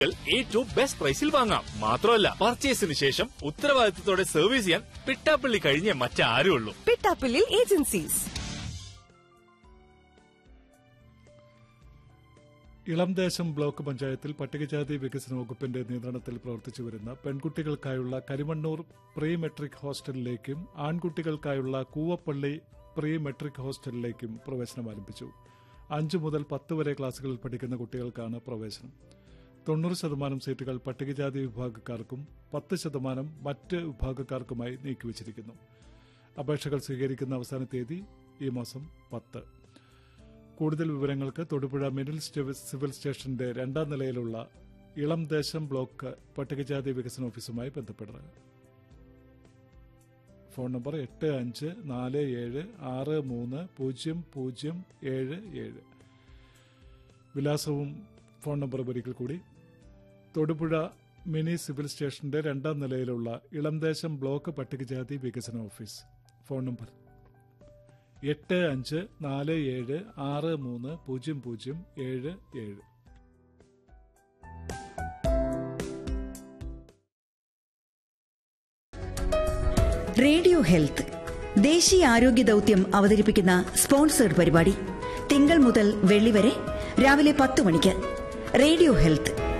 ഏറ്റവും ബെസ്റ്റ് പ്രൈസിൽ വാങ്ങാം മാത്രമല്ല പർച്ചേസിന് ശേഷം ഉത്തരവാദിത്തത്തോടെ സർവീസ് ചെയ്യാൻ പിട്ടാപ്പള്ളി കഴിഞ്ഞേ മറ്റാരും ഉള്ളൂ പിട്ടാപ്പിള്ളിൽ ഏജൻസീസ് ഇളംദേശം ബ്ലോക്ക് പഞ്ചായത്തിൽ പട്ടികജാതി വികസന വകുപ്പിന്റെ നിയന്ത്രണത്തിൽ പ്രവർത്തിച്ചു വരുന്ന പെൺകുട്ടികൾക്കായുള്ള കരിമണ്ണൂർ പ്രീ മെട്രിക് ഹോസ്റ്റലിലേക്കും ആൺകുട്ടികൾക്കായുള്ള കൂവപ്പള്ളി പ്രീ മെട്രിക് ഹോസ്റ്റലിലേക്കും പ്രവേശനം ആരംഭിച്ചു അഞ്ചു മുതൽ പത്ത് വരെ ക്ലാസുകളിൽ പഠിക്കുന്ന കുട്ടികൾക്കാണ് പ്രവേശനം തൊണ്ണൂറ് ശതമാനം സീറ്റുകൾ പട്ടികജാതി വിഭാഗക്കാർക്കും പത്ത് ശതമാനം മറ്റ് വിഭാഗക്കാർക്കുമായി നീക്കിവച്ചിരിക്കുന്നു അപേക്ഷകൾ സ്വീകരിക്കുന്ന അവസാന തീയതി ഈ മാസം പത്ത് കൂടുതൽ വിവരങ്ങൾക്ക് തൊടുപുഴ മിഡിൽ സ്റ്റേ- സിവിൽ സ്റ്റേഷന്റെ രണ്ടാം നിലയിലുള്ള ഇളം ദേശം ബ്ലോക്ക് പട്ടികജാതി വികസന ഓഫീസുമായി ബന്ധപ്പെടുക ഫോൺ നമ്പർ എട്ട് അഞ്ച് നാല് ഏഴ് ആറ് മൂന്ന് പൂജ്യം പൂജ്യം ഏഴ് ഏഴ് വിലാസവും ഫോൺ നമ്പറും ഒരിക്കൽ കൂടി തൊടുപുഴ മിനി സിവിൽ സ്റ്റേഷന്റെ രണ്ടാം നിലയിലുള്ള ഇളംദേശം ബ്ലോക്ക് പട്ടികജാതി വികസന ഓഫീസ് ഫോൺ നമ്പർ എട്ട് അഞ്ച് നാല് ഏഴ് ആറ് മൂന്ന് പൂജ്യം പൂജ്യം ഏഴ് ഏഴ് റേഡിയോ ഹെൽത്ത് ദേശീയ ആരോഗ്യ ദൗത്യം അവതരിപ്പിക്കുന്ന സ്പോൺസേഡ് പരിപാടി തിങ്കൾ മുതൽ വെള്ളി വരെ രാവിലെ പത്ത് മണിക്ക് റേഡിയോ ഹെൽത്ത്